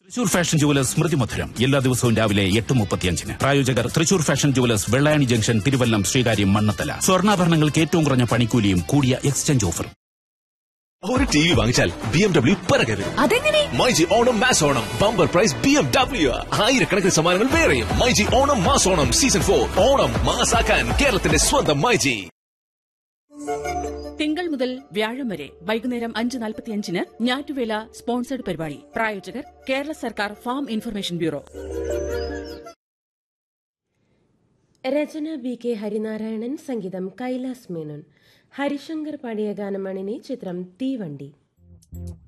Thrissur fashion jewellers സ്മൃതി മധുരം എല്ലാ ദിവസവും രാവിലെ എട്ട് മുപ്പത്തിയഞ്ചിന് പ്രായോജകർ Thrissur fashion jewellers Vellayani junction Thiruvallam Sreekaryam Mannanthala സ്വർണ്ണാഭരണങ്ങൾക്ക് ഏറ്റവും കുറഞ്ഞ പണിക്കൂലിയും കൂടിയ എക്സ്ചേഞ്ച് ഓഫറും ഒരു ടി വി വാങ്ങിച്ചാൽ ബി എം ഡബ്ല്യു പിറകരുത് അതെങ്ങനെ myG Onam mass Onam bumper prize B M W ആയിരക്കണക്കിന് സമ്മാനങ്ങൾ വേറെയും myG Onam mass Onam season for Onam മാസാക്കാൻ കേരളത്തിന്റെ സ്വന്തം മൈജി തിങ്കൾ മുതൽ വ്യാഴം വരെ വൈകുന്നേരം അഞ്ച് നാൽപ്പത്തിയഞ്ചിന് ഞാറ്റുവേല സ്പോൺസർഡ് പരിപാടി പ്രായോജകർ കേരള സർക്കാർ ഫാം ഇൻഫർമേഷൻ ബ്യൂറോ രചന ബി കെ ഹരിനാരായണൻ സംഗീതം കൈലാസ് മേനോൻ ഹരിശങ്കർ പാടിയ ഗാനമാണിനി ചിത്രം തീവണ്ടി